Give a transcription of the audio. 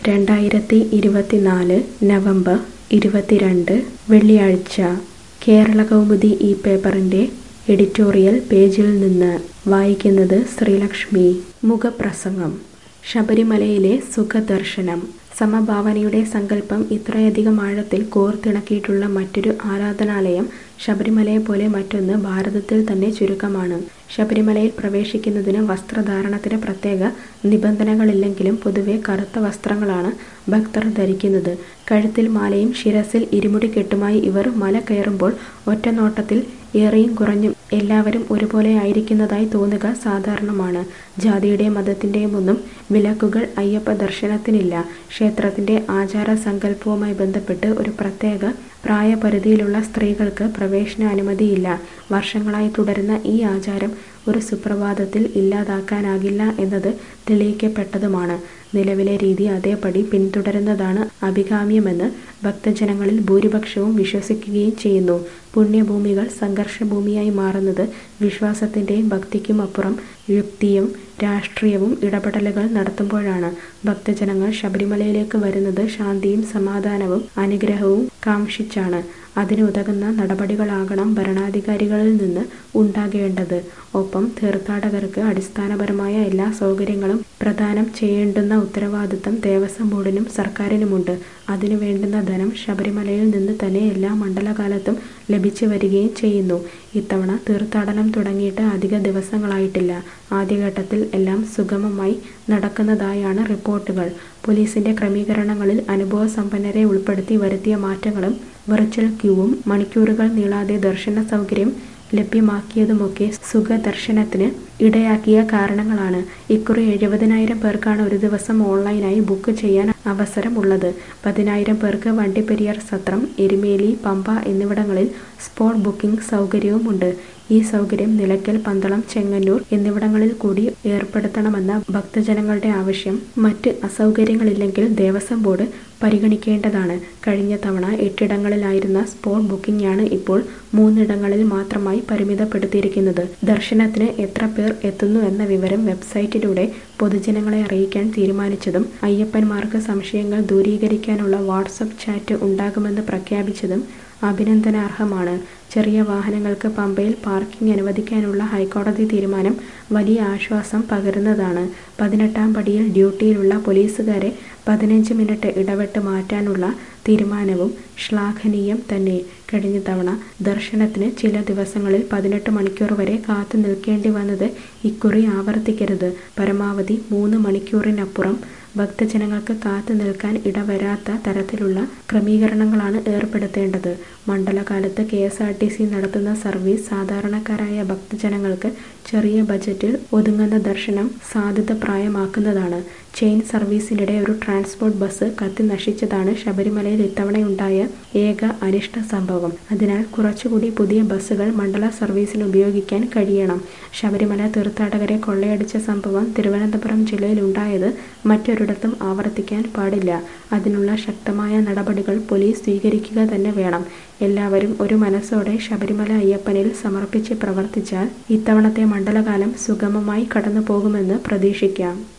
രണ്ടായിരത്തി ഇരുപത്തിനാല് നവംബർ ഇരുപത്തിരണ്ട് വെള്ളിയാഴ്ച കേരളകൗമുദി ഈ പേപ്പറിൻ്റെ എഡിറ്റോറിയൽ പേജിൽ നിന്ന് വായിക്കുന്നത് ശ്രീലക്ഷ്മി മുഖപ്രസംഗം ശബരിമലയിലെ സുഖദർശനം സമഭാവനയുടെ സങ്കല്പം ഇത്രയധികം ആഴത്തിൽ കോർത്തിണക്കിയിട്ടുള്ള മറ്റൊരു ആരാധനാലയം ശബരിമലയെപ്പോലെ മറ്റൊന്ന് ഭാരതത്തിൽ തന്നെ ചുരുക്കമാണ് ശബരിമലയിൽ പ്രവേശിക്കുന്നതിന് വസ്ത്രധാരണത്തിന് പ്രത്യേക നിബന്ധനകളില്ലെങ്കിലും പൊതുവെ കറുത്ത വസ്ത്രങ്ങളാണ് ഭക്തർ ധരിക്കുന്നത് കഴുത്തിൽ മാലയും ശിരസിൽ ഇരുമുടി കെട്ടുമായി ഇവർ മല കയറുമ്പോൾ ഒറ്റനോട്ടത്തിൽ ഏറെയും കുറഞ്ഞും എല്ലാവരും ഒരുപോലെ ആയിരിക്കുന്നതായി തോന്നുക സാധാരണമാണ് ജാതിയുടെയും മതത്തിൻ്റെയും ഒന്നും വിലക്കുകൾ അയ്യപ്പ ദർശനത്തിനില്ല ക്ഷേത്രത്തിൻ്റെ ആചാര സങ്കല്പവുമായി ബന്ധപ്പെട്ട് ഒരു പ്രത്യേക പ്രായപരിധിയിലുള്ള സ്ത്രീകൾക്ക് പ്രവേശനാനുമതിയില്ല വർഷങ്ങളായി തുടരുന്ന ഈ ആചാരം ഒരു സുപ്രഭാതത്തിൽ ഇല്ലാതാക്കാനാകില്ല എന്നത് തെളിയിക്കപ്പെട്ടതുമാണ് നിലവിലെ രീതി അതേപടി പിന്തുടരുന്നതാണ് അഭികാമ്യമെന്ന് ഭക്തജനങ്ങളിൽ ഭൂരിപക്ഷവും വിശ്വസിക്കുകയും ചെയ്യുന്നു പുണ്യഭൂമികൾ സംഘർഷഭൂമിയായി മാറുന്നത് വിശ്വാസത്തിൻ്റെയും ഭക്തിക്കും അപ്പുറം യുക്തിയും രാഷ്ട്രീയവും ഇടപെടലുകൾ നടത്തുമ്പോഴാണ് ഭക്തജനങ്ങൾ ശബരിമലയിലേക്ക് വരുന്നത് ശാന്തിയും സമാധാനവും അനുഗ്രഹവും കാംക്ഷിച്ചാണ് അതിനുതകുന്ന നടപടികളാകണം ഭരണാധികാരികളിൽ നിന്ന് ഉണ്ടാകേണ്ടത് ഒപ്പം തീർത്ഥാടകർക്ക് അടിസ്ഥാനപരമായ എല്ലാ സൗകര്യങ്ങളും പ്രദാനം ചെയ്യേണ്ടുന്ന ഉത്തരവാദിത്തം ദേവസ്വം ബോർഡിനും സർക്കാരിനുമുണ്ട് അതിനു വേണ്ടുന്ന ധനം ശബരിമലയിൽ നിന്ന് തന്നെ എല്ലാ മണ്ഡലകാലത്തും ലഭിച്ചു വരികയും ചെയ്യുന്നു ഇത്തവണ തീർത്ഥാടനം തുടങ്ങിയിട്ട് അധിക ദിവസങ്ങളായിട്ടില്ല ആദ്യഘട്ടത്തിൽ എല്ലാം സുഗമമായി നടക്കുന്നതായാണ് റിപ്പോർട്ടുകൾ പോലീസിന്റെ ക്രമീകരണങ്ങളിൽ അനുഭവ സമ്പന്നരെ ഉൾപ്പെടുത്തി വരുത്തിയ മാറ്റങ്ങളും വെർച്വൽ ക്യൂവും മണിക്കൂറുകൾ നീളാതെ ദർശന സൗകര്യം ലഭ്യമാക്കിയതുമൊക്കെ സുഖദർശനത്തിന് ഇടയാക്കിയ കാരണങ്ങളാണ് ഇക്കുറി എഴുപതിനായിരം പേർക്കാണ് ഒരു ദിവസം ഓൺലൈനായി ബുക്ക് ചെയ്യാൻ അവസരം ഉള്ളത് പതിനായിരം പേർക്ക് വണ്ടിപ്പെരിയാർ സത്രം എരുമേലി പമ്പ എന്നിവിടങ്ങളിൽ സ്പോട്ട് ബുക്കിംഗ് സൗകര്യവുമുണ്ട് ഈ സൗകര്യം നിലയ്ക്കൽ പന്തളം ചെങ്ങന്നൂർ എന്നിവിടങ്ങളിൽ കൂടി ഏർപ്പെടുത്തണമെന്ന ഭക്തജനങ്ങളുടെ ആവശ്യം മറ്റ് അസൗകര്യങ്ങളില്ലെങ്കിൽ ദേവസ്വം ബോർഡ് പരിഗണിക്കേണ്ടതാണ് കഴിഞ്ഞ തവണ എട്ടിടങ്ങളിലായിരുന്ന സ്പോട്ട് ബുക്കിംഗാണ് ഇപ്പോൾ മൂന്നിടങ്ങളിൽ മാത്രമായി പരിമിതപ്പെടുത്തിയിരിക്കുന്നത് ദർശനത്തിന് എത്ര പേർ എത്തുന്നു എന്ന വിവരം വെബ്സൈറ്റിലൂടെ പൊതുജനങ്ങളെ അറിയിക്കാൻ തീരുമാനിച്ചതും അയ്യപ്പന്മാർക്ക് സംശയങ്ങൾ ദൂരീകരിക്കാനുള്ള വാട്സപ്പ് ചാറ്റ് ഉണ്ടാകുമെന്ന് പ്രഖ്യാപിച്ചതും അഭിനന്ദനാർഹമാണ് ചെറിയ വാഹനങ്ങൾക്ക് പമ്പയിൽ പാർക്കിംഗ് അനുവദിക്കാനുള്ള ഹൈക്കോടതി തീരുമാനം വലിയ ആശ്വാസം പകരുന്നതാണ് പതിനെട്ടാം പടിയിൽ ഡ്യൂട്ടിയിലുള്ള പോലീസുകാരെ പതിനഞ്ച് മിനിറ്റ് ഇടവിട്ട് മാറ്റാനുള്ള തീരുമാനവും ശ്ലാഘനീയം തന്നെ കഴിഞ്ഞ തവണ ദർശനത്തിന് ചില ദിവസങ്ങളിൽ പതിനെട്ട് മണിക്കൂർ വരെ കാത്തു നിൽക്കേണ്ടി വന്നത് ഇക്കുറി ആവർത്തിക്കരുത് പരമാവധി മൂന്ന് മണിക്കൂറിനപ്പുറം ഭക്തജനങ്ങൾക്ക് കാത്തു നിൽക്കാൻ ഇടവരാത്ത തരത്തിലുള്ള ക്രമീകരണങ്ങളാണ് ഏർപ്പെടുത്തേണ്ടത് മണ്ഡലകാലത്ത് K S R T C നടത്തുന്ന സർവീസ് സാധാരണക്കാരായ ഭക്തജനങ്ങൾക്ക് ചെറിയ ബജറ്റിൽ ഒതുങ്ങുന്ന ദർശനം സാധ്യത പ്രായമാക്കുന്നതാണ് ചെയിൻ സർവീസിനിടെ ഒരു ട്രാൻസ്പോർട്ട് ബസ് കത്തി നശിച്ചതാണ് ശബരിമലയിൽ ഇത്തവണയുണ്ടായ ഏക അനിഷ്ട സംഭവം അതിനാൽ കുറച്ചുകൂടി പുതിയ ബസ്സുകൾ മണ്ഡല സർവീസിന് ഉപയോഗിക്കാൻ കഴിയണം ശബരിമല തീർത്ഥാടകരെ കൊള്ളയടിച്ച സംഭവം തിരുവനന്തപുരം ജില്ലയിൽ ഉണ്ടായത് മറ്റൊരിടത്തും ആവർത്തിക്കാൻ പാടില്ല അതിനുള്ള ശക്തമായ നടപടികൾ പോലീസ് സ്വീകരിക്കുക തന്നെ വേണം എല്ലാവരും ഒരു മനസ്സോടെ ശബരിമല അയ്യപ്പനിൽ സമർപ്പിച്ച് പ്രവർത്തിച്ചാൽ ഇത്തവണത്തെ മണ്ഡലകാലം സുഗമമായി കടന്നു പോകുമെന്ന് പ്രതീക്ഷിക്കാം